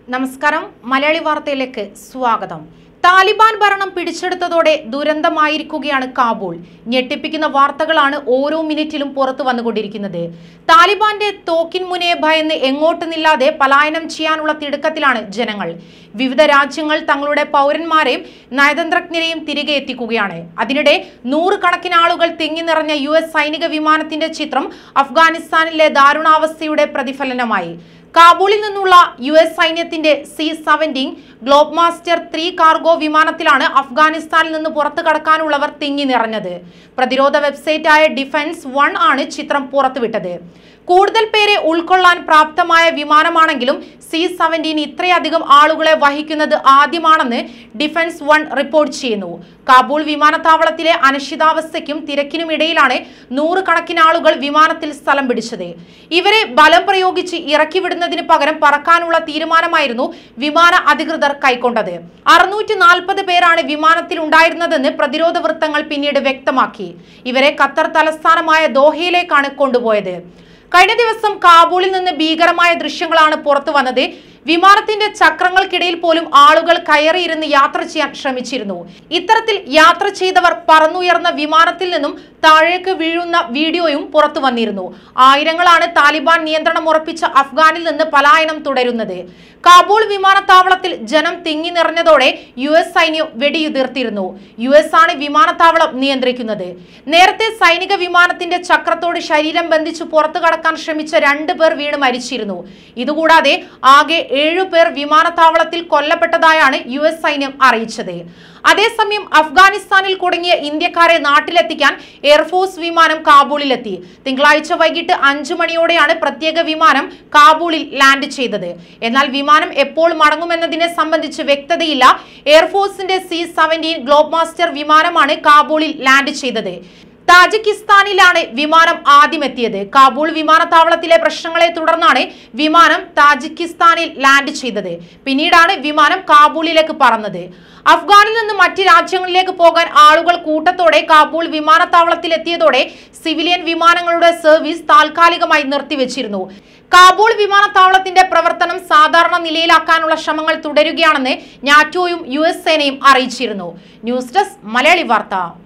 നമസ്കാരം മലയാളി വാർത്തയിലേക്ക് സ്വാഗതം താലിബാൻ ഭരണം പിടിച്ചെടുത്തതോടെ ദുരന്തമായിരിക്കുകയാണ് കാബൂൾ ഞെട്ടിപ്പിക്കുന്ന വാർത്തകളാണ് ഓരോ മിനിറ്റിലും പുറത്തു വന്നുകൊണ്ടിരിക്കുന്നത് താലിബാന്റെ തോക്കിൻ മുനയെ ഭയന്ന് എങ്ങോട്ട് നില്ലാതെ പലായനം ചെയ്യാനുള്ള തിടുക്കത്തിലാണ് ജനങ്ങൾ വിവിധ രാജ്യങ്ങൾ തങ്ങളുടെ പൗരന്മാരെയും നയതന്ത്രജ്ഞരെയും തിരികെ എത്തിക്കുകയാണ് അതിനിടെ നൂറുകണക്കിന് ആളുകൾ തിങ്ങി നിറഞ്ഞ യു എസ് സൈനിക വിമാനത്തിന്റെ ചിത്രം അഫ്ഗാനിസ്ഥാനിലെ ദാരുണാവസ്ഥയുടെ പ്രതിഫലനമായി കാബൂളിൽ നിന്നുള്ള യു എസ് സൈന്യത്തിന്റെ C seventeen globe master three cargo വിമാനത്തിലാണ് അഫ്ഗാനിസ്ഥാനിൽ നിന്ന് പുറത്തു കടക്കാനുള്ളവർ തിങ്ങി നിറഞ്ഞത് പ്രതിരോധ വെബ്സൈറ്റായ ഡിഫൻസ് വൺ ആണ് ചിത്രം പുറത്തുവിട്ടത് കൂടുതൽ പേരെ ഉൾക്കൊള്ളാൻ പ്രാപ്തമായ വിമാനമാണെങ്കിലും സി സെവൻറ്റീൻ ഇത്രയധികം ആളുകളെ വഹിക്കുന്നത് ആദ്യമാണെന്ന് ഡിഫൻസ് വൺ റിപ്പോർട്ട് ചെയ്യുന്നു കാബൂൾ വിമാനത്താവളത്തിലെ അനിശ്ചിതാവസ്ഥയ്ക്കും തിരക്കിനും ഇടയിലാണ് നൂറുകണക്കിന് ആളുകൾ വിമാനത്തിൽ സ്ഥലം പിടിച്ചത് ഇവരെ ബലം പ്രയോഗിച്ച് ഇറക്കി വിടുന്നതിന് പകരം പറക്കാനുള്ള തീരുമാനമായിരുന്നു വിമാന അധികൃതർ കൈക്കൊണ്ടത് അറുന്നൂറ്റി നാൽപ്പത് പേരാണ് വിമാനത്തിൽ ഉണ്ടായിരുന്നതെന്ന് പ്രതിരോധ വൃത്തങ്ങൾ പിന്നീട് വ്യക്തമാക്കി ഇവരെ ഖത്തർ തലസ്ഥാനമായ ദോഹയിലേക്കാണ് കൊണ്ടുപോയത് കഴിഞ്ഞ ദിവസം കാബൂളിൽ നിന്ന് ഭീകരമായ ദൃശ്യങ്ങളാണ് പുറത്തു വന്നത് വിമാനത്തിന്റെ ചക്രങ്ങൾക്കിടയിൽ പോലും ആളുകൾ കയറിയിരുന്ന് യാത്ര ചെയ്യാൻ ശ്രമിച്ചിരുന്നു ഇത്തരത്തിൽ യാത്ര ചെയ്തവർ പറന്നുയർന്ന വിമാനത്തിൽ നിന്നും താഴേക്ക് വീഴുന്ന വീഡിയോയും പുറത്തു വന്നിരുന്നു ആയിരങ്ങളാണ് താലിബാൻ നിയന്ത്രണം ഉറപ്പിച്ച അഫ്ഗാനിൽ നിന്ന് പലായനം തുടരുന്നത് കാബൂൾ വിമാനത്താവളത്തിൽ ജനം തിങ്ങി നിറഞ്ഞതോടെ യു എസ് സൈന്യം വെടിയുതിർത്തിരുന്നു യു എസ് ആണ് വിമാനത്താവളം നിയന്ത്രിക്കുന്നത് നേരത്തെ സൈനിക വിമാനത്തിന്റെ ചക്രത്തോട് ശരീരം ബന്ധിച്ചു പുറത്തു കടക്കാൻ ശ്രമിച്ച രണ്ടു പേർ വീണ് മരിച്ചിരുന്നു ഇതുകൂടാതെ ആകെ ഏഴു പേർ വിമാനത്താവളത്തിൽ കൊല്ലപ്പെട്ടതായാണ് യു എസ് സൈന്യം അറിയിച്ചത് അതേസമയം അഫ്ഗാനിസ്ഥാനിൽ കുടുങ്ങിയ ഇന്ത്യക്കാരെ നാട്ടിലെത്തിക്കാൻ എയർഫോഴ്സ് വിമാനം കാബൂളിലെത്തി തിങ്കളാഴ്ച വൈകിട്ട് അഞ്ചു മണിയോടെയാണ് പ്രത്യേക വിമാനം കാബൂളിൽ ലാൻഡ് ചെയ്തത് എന്നാൽ വിമാനം എപ്പോൾ മടങ്ങുമെന്നതിനെ സംബന്ധിച്ച് വ്യക്തതയില്ല എയർഫോഴ്സിന്റെ സി സെവൻറ്റീൻ ഗ്ലോബ് മാസ്റ്റർ വിമാനമാണ് കാബൂളിൽ ലാൻഡ് ചെയ്തത് താജിക്കിസ്ഥാനിലാണ് വിമാനം ആദ്യം എത്തിയത് കാബൂൾ വിമാനത്താവളത്തിലെ പ്രശ്നങ്ങളെ തുടർന്നാണ് വിമാനം താജിക്കിസ്ഥാനിൽ ലാൻഡ് ചെയ്തത് പിന്നീടാണ് വിമാനം കാബൂളിലേക്ക് പറന്നത് അഫ്ഗാനിൽ നിന്ന് മറ്റ് രാജ്യങ്ങളിലേക്ക് പോകാൻ ആളുകൾ കൂട്ടത്തോടെ കാബൂൾ വിമാനത്താവളത്തിൽ എത്തിയതോടെ സിവിലിയൻ വിമാനങ്ങളുടെ സർവീസ് താൽക്കാലികമായി നിർത്തിവെച്ചിരുന്നു കാബൂൾ വിമാനത്താവളത്തിന്റെ പ്രവർത്തനം സാധാരണ നിലയിലാക്കാനുള്ള ശ്രമങ്ങൾ തുടരുകയാണെന്ന് നാറ്റോയും യു എസ് സേനയും അറിയിച്ചിരുന്നു ന്യൂസ് ഡെസ്ക് മലയാളി വാർത്ത